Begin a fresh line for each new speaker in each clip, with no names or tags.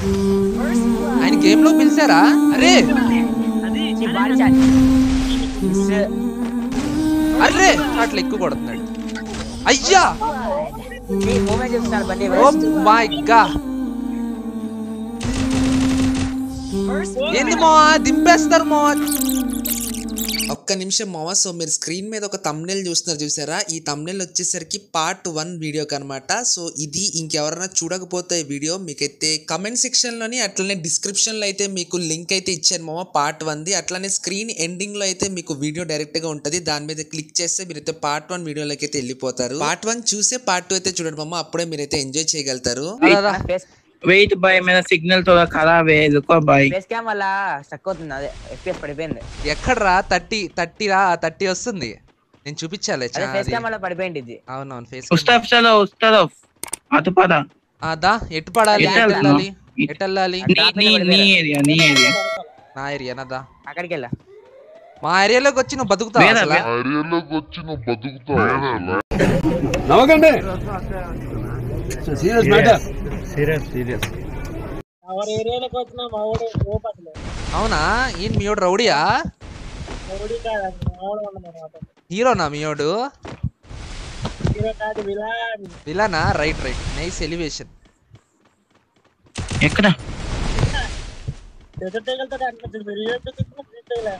ఆయన గేమ్ లో పిలిచారా అరే
ఛీ, బాడీ షాట్ మిస్
అరే అట్లా ఎక్కువ కొడుతున్నాడు అయ్యా
మూమెంట్ చూస్తున్నాడు బండి
ఓ మై గా ఏంది మావా దింపేస్తారు మావా ఒక్క నిమిషం మావా సో మీరు స్క్రీన్ మీద ఒక తమ్నెల్ చూస్తున్నారు చూసారా ఈ తమ్నెల్ వచ్చేసరికి పార్ట్ వన్ వీడియోకి అనమాట సో ఇది ఇంకెవరైనా చూడకపోతే ఈ వీడియో మీకైతే కమెంట్ సెక్షన్లోని అట్లనే డిస్క్రిప్షన్లో అయితే మీకు లింక్ అయితే ఇచ్చాను మామ పార్ట్ వన్ది అట్లనే స్క్రీన్ ఎండింగ్లో అయితే మీకు వీడియో డైరెక్ట్గా ఉంటుంది దాని మీద క్లిక్ చేస్తే మీరైతే పార్ట్ వన్ వీడియోలోకి అయితే వెళ్ళిపోతారు పార్ట్ వన్ చూసే పార్ట్ టూ అయితే చూడండి మామ అప్పుడే మీరైతే ఎంజాయ్ చేయగలుగుతారు
ఫేస్
వెయిట్ బాయ్ మీద సిగ్నల్ తో ఖరాబ్ రుకో బాయ్
ఫేస్ క్యామ్ వల్ల స్టక్ అవుతుంది అదే ఎఫ్పిఎస్ పడిపోయింది
ఎక్కడరా థర్టీ థర్టీ రా థర్టీ వస్తుంది నేను చూపించాలి
అదే ఫేస్ క్యామ్ వల్ల పడిపోయింది ఇది
అవునవును ఫేస్
ఉస్తాఫ్ చలో ఉస్తాఫ్ అటు పద
దా ఎటు పడాలి
ఎటు
ఎటు
వెళ్తున్నావు?
వెళ్ళాలి ఎటు వెళ్ళాలి
నీ నీ నీ ఏరియా నీ ఏరియా
నా ఏరియా దా
అక్కడికి వెళ్ళా
మా ఏరియాలోకి వచ్చి నువ్వు బతుకుతావు
వేరే
అసలు
ఏరియాలోకి వచ్చి నువ్వు బతుకుతావు
నవ్వకండి సీరియస్ మ్యాటర్
ఎవరి ఏరియాలోకి వచ్చినా మా ఊడు ఓపు అసలు
అవునా ఈయన మీయోడు రౌడీయా
ఓడి కాదు మా ఊడు ఉండదు
హీరోనా మీయోడు
హీరో కాదు విలాన్
విలానా రైట్ రైట్ నైస్ ఎలివేషన్
ఎక్కడ
ఎదురు తగులుతాడు అనిపించింది మీరు ఏ తగులుతున్నా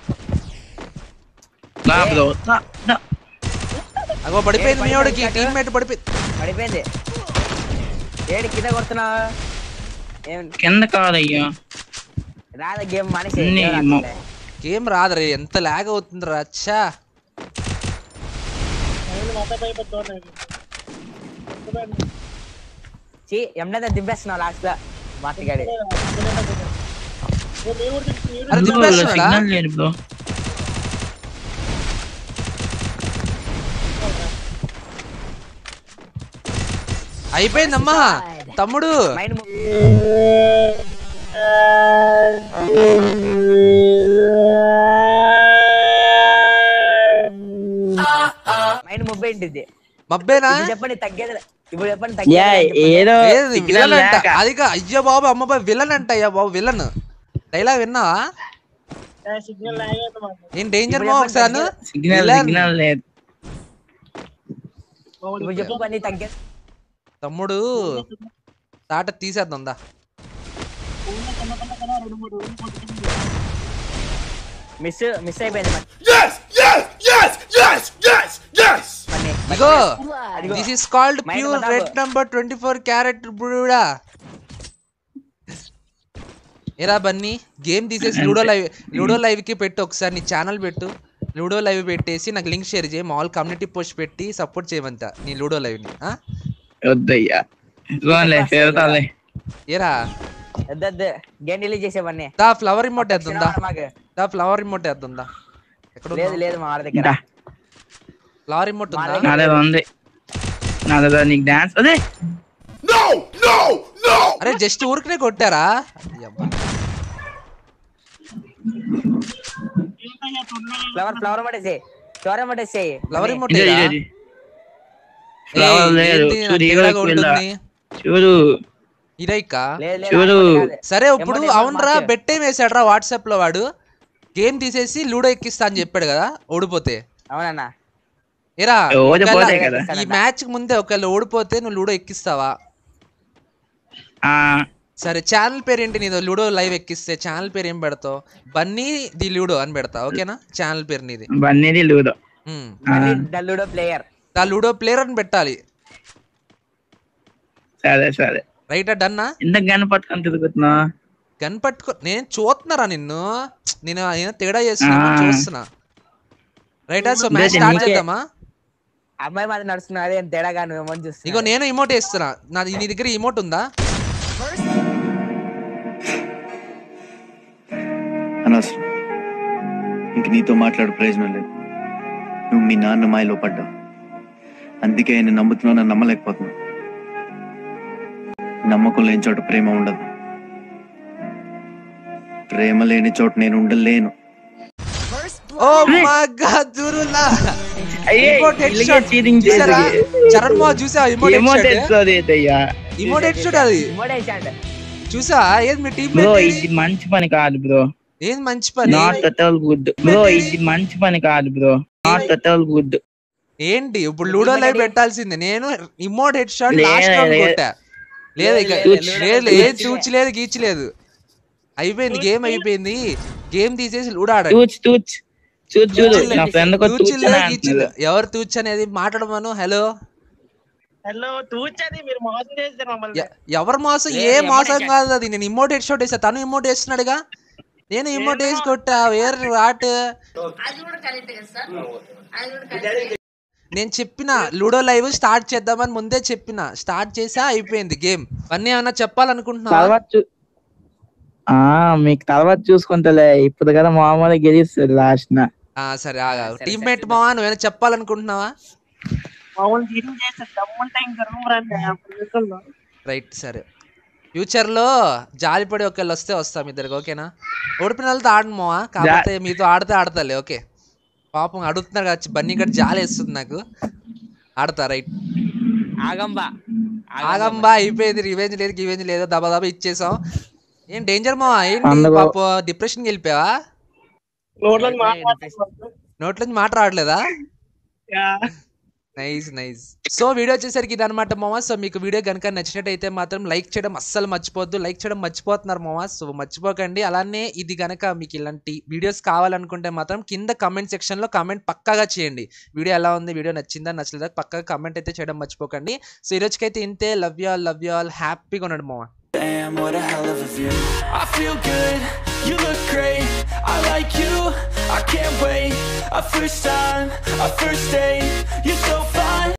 రా బ్రో రా రా.
అగో పడిపోయింది మీయోడికి టీమ్మేట్ పడిపోయింది
పడిపోయింది ఏడు కింద కొడుతున్నావు ఏం
కింద కాదయ్యా
రాదా గేమ్ మనిషి
అన్నీ
ఎవరు
మొ-
ఆడుతుండే?
గేమ్ రాదురా ఎంత లాగ్ అవుతుంది రా అచ్చా
నేను మొత్తం అయిపోతుంది
చీ ఎండ దింపేస్తున్నావు లాస్ట్ లో మాటగాడి
మీరు కూడా మీరు
అరే
బ్రో,
దింపేస్తున్నాడా
సిగ్నల్ లేదు బ్రో
అయిపోయిందమ్మా తమ్ముడు
మైండ్ మైండ్ ముప్పై ఉంటుంది
మబ్బేనా
ఇప్పుడు చెప్పండి తగ్గేది ఇప్పుడు చెప్పండి
యా
తగ్గేది
ఏదో
ఏది
సిగ్నల్
విలన్ అంట
లేక
అది కా- అయ్యో బాబు అమ్మ బాబు విలన్ అంట అయ్యా బాబు విలన్ డైలాగ్ విన్నావా
సిగ్నల్ లాగేది మాకు
ఏం డేంజర్
ఇప్పుడు
మా
చెప్పండి
ఒకసారి
సిగ్నల్
విలన్.
సిగ్నల్ లేదు
ఇప్పుడు చెప్పు పని తగ్గేది
తమ్ముడు తాట తీసేద్దాం దా
మిస్ మిస్ అయిపోయింది మరి. మరి
ఇగో
అదిగో.
This is called
mind
pure
మతాబు.
Red number twenty four carat బ్రూడా ఎరా బన్నీ గేమ్ తీసేసి లూడో లైవ్ లూడో లైవ్ కి పెట్టు ఒకసారి నీ ఛానల్ పెట్టు లూడో లైవ్ పెట్టేసి నాకు లింక్ షేర్ చేయి మామూలు కమ్యూనిటీ పోస్ట్ పెట్టి సపోర్ట్ చేయమంట నీ లూడో లైవ్ ని ఆ?
వద్దయ్యా చూడలే పెడతాలే
ఏరా
వద్దు వద్దు గేమ్ డిలీట్ చేసేవన్నీ
దా ఫ్లవర్ ఇమోట్ వేద్దా
మాకు
దా ఫ్లవర్ ఇమోట్ వేద్దా ఎక్కడ
లేదు లేదు మా వాళ్ళ దగ్గర
దా,
ఫ్లవర్ ఇమోట్
మా
ఉందా
దగ్గర-
నా దగ్గర ఉంది నా దగ్గర నీకు డాన్స్ అదే
అరే జస్ట్ ఊరికనే కొట్టారా అబ్బా.
ఫ్లవర్ ఫ్లవర్ పట్టేసి ఫ్లవర్ పట్టేసేయి
ఫ్లవర్ ఇమోట్
ఇదే
ఏరా?
ఇదే ఫ్లవర్
ఏయ్,
లేదు
ఏంది
చూడు
నాకు
హీరోకి
తేడాగా
వెళ్ళా
ఉంటుంది
చూడు
ఇదైకా
లేదు లేదు
చూడు.
అది కాదు.
సరే ఇప్పుడు
ఎమ్మటే
అవునరా
మార్చే.
బెట్ ఏం వేసాడ్రా వాట్సాప్ లో వాడు గేమ్ తీసేసి లూడో ఎక్కిస్తా అని చెప్పాడు కదా ఓడిపోతే
అవునన్నా
ఏరా
ఓడిపోతే
ఒకవేళ
కదా.
ఈ మ్యాచ్ ముందే ఒకవేళ ఓడిపోతే నువ్వు లూడో ఎక్కిస్తావా
ఆ
సరే ఛానల్ పేరు ఏంటి నీదో లూడో లైవ్ ఎక్కిస్తే ఛానల్ పేరు ఏం పెడతావు బన్నీ ది లూడో అని పెడతా ఓకేనా ఛానల్ పేరు నీది
బన్నీది లూడో
ఉమ్.
ఆ,
డల్లుడో ప్లేయర్
దా లూడో ప్లేయర్ అని పెట్టాలి
సరే సరే
రైటా డన్నా
ఎంత గన్ పట్టుకొని తిరుగుతున్నా
గన్ పట్టుకో నేను చూస్తున్నారా నిన్ను నేను ఏదో తేడా చేస్తున్నా
ఆ.
చూస్తున్నా రైటా సో మ్యాచ్
లేదు,
స్టార్ట్
నీకే.
చేద్దామా
అమ్మాయి మాత్రం నడుస్తున్నా అదే తేడాగా నువ్వేమో చూస్తున్నా
ఇగో నేను ఇమోట్ వేస్తున్నా నాది నీ దగ్గర ఇమోట్ ఉందా
అనవసరం ఇంక నీతో మాట్లాడు ప్రయోజనం లేదు నువ్వు మీ నాన్న మాయలో పడ్డావు అందుకే ఆయన నమ్ముతున్నావు నన్ను నమ్మలేకపోతున్నావు నమ్మకం లేని చోట ప్రేమ ఉండదు ప్రేమ లేని చోట నేను ఉండలేను
ఓ మై గాడ్ దురులా
అయ్యే,
ఇమోట్ హెడ్
ఇలాగే
షాట్
cheating
చూసారా
చేసేది.
చరణ్ మో చూసా ఇమోట్ హెడ్
ఏమో
షాట్
తెలుస్తుంది అయ్యా
ఇమోట్ హెడ్ షాట్ అది
ఇమోట్ వేసాడు
చూసా ఏది మీ టీం
బ్రో ఇది మంచి పని కాదు బ్రో
ఏది మంచి పని
not at all good bro ఇది మంచి పని కాదు bro not at all good
ఏంటి ఇప్పుడు లూడో లైవ్ పెట్టాల్సిందే నేను ఇమోట్ హెడ్ షాట్
లే-
లాస్ట్ రౌండ్
లే-
కొట్టా లేదు ఇక
తూచ్.
లేదు ఏం తూచలేదు గీచలేదు అయిపోయింది గేమ్ అయిపోయింది గేమ్ తీసేసి లూడో ఆడండి
తూచ్ తూచ్ చూచు చూడు నా ఫ్రెండ్ కూడా
తూచిలే,
తూచనే
గీచిలే.
అంటున్నాడు
ఎవరు తూచ్ అనేది మాట్లాడమను హలో
హలో తూచది మీరు మోసం చేశారు మమ్మల్ని
ఎ- ఎవరు మోసం ఏ మోసం కాదు అది నేను ఇమోట్ హెడ్ షాట్ వేసా తను ఇమోట్ వేస్తున్నాడుగా నేను ఇమోట్ వేసి కొట్టా వేరే రాట్ నేను చెప్పిన లూడో లైవ్ స్టార్ట్ చేద్దామని ముందే చెప్పిన స్టార్ట్ చేసా అయిపోయింది గేమ్ అన్నీ ఏమన్నా చెప్పాలనుకుంటున్నా
తర్వాత చూ ఆ మీకు తర్వాత చూసుకుంటలే ఇప్పుడు కదా మామూలుగా గెలుస్తుంది లాస్ట్ నా
సరే ఆగా టీమ్మేట్ మావా నువ్వేమైనా చెప్పాలనుకుంటున్నావా
మమ్మల్ని చీటింగ్ చేస్తారు దమ్ముంటే ఇంకా రూమ్ రండి అప్పుడు చూసుకుందాం.
రైట్ సరే ఫ్యూచర్ లో జాలిపడి ఒకళ్ళు వస్తే వస్తాం ఇద్దరికి ఓకేనా ఓడిపిన వాళ్ళతో ఆడను మావా కాకపోతే మీతో ఆడితే ఆడతాలే ఓకే పాపం అడుగుతున్నారు కదా బన్నీ ఇక్కడ జాలి వేస్తుంది నాకు ఆడతా రైట్
ఆగంబా
ఆగంబా అయిపోయింది రివెంజ్ లేదు గివెంజ్ లేదు దబా దబా ఇచ్చేసాం ఏం డేంజర్ మావా ఏంటి
అందులో-
పాప డిప్రెషన్కి వెళ్ళిపోయావా
నోట్లను మాట్లాడుతున్నారు
నోట్ల నుంచి మాట రావట్లేదా
yeah.
Nice nice so video వచ్చేసరికి ఇది అనమాట మామ సో మీకు వీడియో కనుక నచ్చినట్టయితే మాత్రం లైక్ చేయడం అస్సలు మర్చిపోవద్దు లైక్ చేయడం మర్చిపోతున్నారు మామ సో మర్చిపోకండి అలానే ఇది గనక మీకు ఇలాంటి వీడియోస్ కావాలనుకుంటే మాత్రం కింద కమెంట్ సెక్షన్లో కమెంట్ పక్కాగా చేయండి వీడియో ఎలా ఉంది వీడియో నచ్చిందా నచ్చలేదా పక్కాగా కమెంట్ అయితే చేయడం మర్చిపోకండి సో ఈ రోజుకైతే ఇంతే love you all love you all హ్యాపీగా ఉన్నాడు మామ
Damn, what a hell of a view. I feel good, you look great. I like you, I can't wait. A first time, a first date. You're so fine.